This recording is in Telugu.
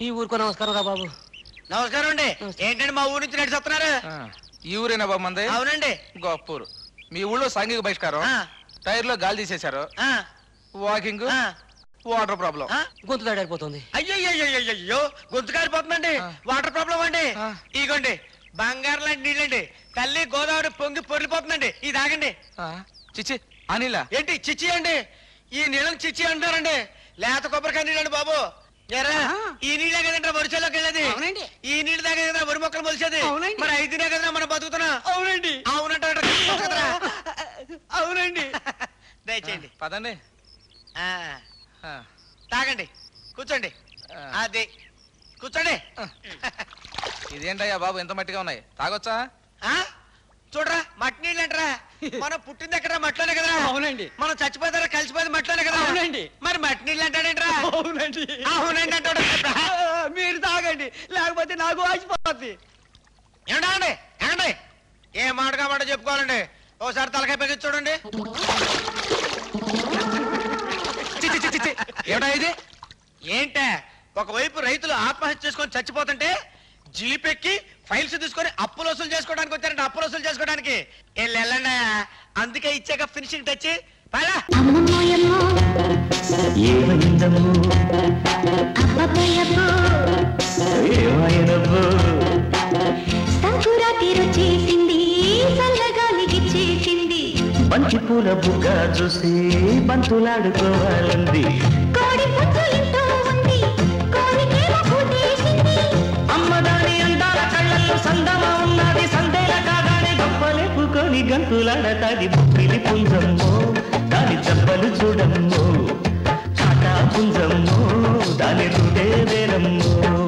ఈ ఊరుకో నమస్కారం రా బాబు నమస్కారం అండి ఏంటండి మా ఊరి నుంచి నడిచొస్తున్నారు ఆ, ఈ ఊరేనా బాబు మంది అవునండి గొప్పూరు మీ ఊళ్ళో సాంఘిక బహిష్కారం ఆ, టైర్ లో గాలి తీసేశారు ఆ, వాకింగ్ ఆ, వాటర్ ప్రాబ్లం ఆ. గొంతు దాడారిపోతుంది అయ్యో అయ్యో అయ్యో, అయ్యో గొంతు కారిపోతుందండి ఆ. వాటర్ ప్రాబ్లం అండి ఆ. ఇగోండి బంగారం లాంటి నీళ్ళండి తల్లి గోదావరి పొంగి పొర్లిపోతుందండి ఇది ఆగండి చిచ్చి అనిల ఏంటి చిచ్చి అండి ఈ నీళ్ళని చిచ్చి అంటారండి లేత కొబ్బరికాయ నీళ్ళండి బాబు ఎరా ఈ నీళ్ళే కదండి వరిసేలోకి వెళ్ళేది అవునండి. ఈ నీళ్ళు దాకా కదా వరి మొక్కలు మొలిసేది అవునండి. మరి ఐదునే కదా మనం బతుకుతున్నా అవునండి అవునంటే కదరా అవునండి దయచేయండి పదండి ఆ, ఆ, తాగండి కూర్చోండి ఆ. అది కూర్చోండి ఇదేంటయ్యా బాబు ఎంత మట్టిగా ఉన్నాయి తాగొచ్చా ఆ? చూడరా మట్టి నీళ్ళు అంటారా మనం పుట్టింది ఎక్కడ మట్టిలోనే కదరా అవునండి. మనం చచ్చిపోతారా కలిసిపోయేది మట్టిలోనే కదా అవునండి. మరి మట్టి నీళ్ళు అంటాడేంట్రా అవునండి అవునండి అంటాడు మీరు తాగండి లేకపోతే నాకు వాసిపోద్ది ఏమండి ఏమండి ఏ మాటగా మాట చెప్పుకోవాలండి ఓసారి తలకాయ పెట్టి చూడండి చిచ్చి చిచ్చి చిచ్చి ఏమిటా ఇది ఏంటే ఒకవైపు రైతులు ఆత్మహత్య చేసుకొని చచ్చిపోతుంటే జీప్ ఎక్కి ఫైల్స్ తీసుకొని అప్పులు వసూలు చేసుకోవడానికి వచ్చారంటే అప్పులు వసూలు చేసుకోవడానికి వెళ్ళి వెళ్ళండి అందుకే ఇచ్చాక ఫినిషింగ్ టచ్ పైలా అమ్మమ్మోయమ్మో ఏమైందమ్మో అబ్బబ్బోయబ్బో ఏమైనమ్మో సంకురాతి రుచేసింది చల్లగాలికి చేసింది బంతి పూల బుగ్గ చూసి బంతులాడుకోవాలంది కోడి పుంజులింతో ఉంది కోరికేమో పూటేసింది అమ్మదాని అందాల కళ్ళల్లో సందమ ఉన్నది సందేల కాగానే గొప్పలేపుకొని గంతులాడతాది బుక్కిలి పుంజమ్మో దాని దెబ్బలు చూడమ్మో కాటా పుంజమ్మో దాని రుడే వేరమ్మో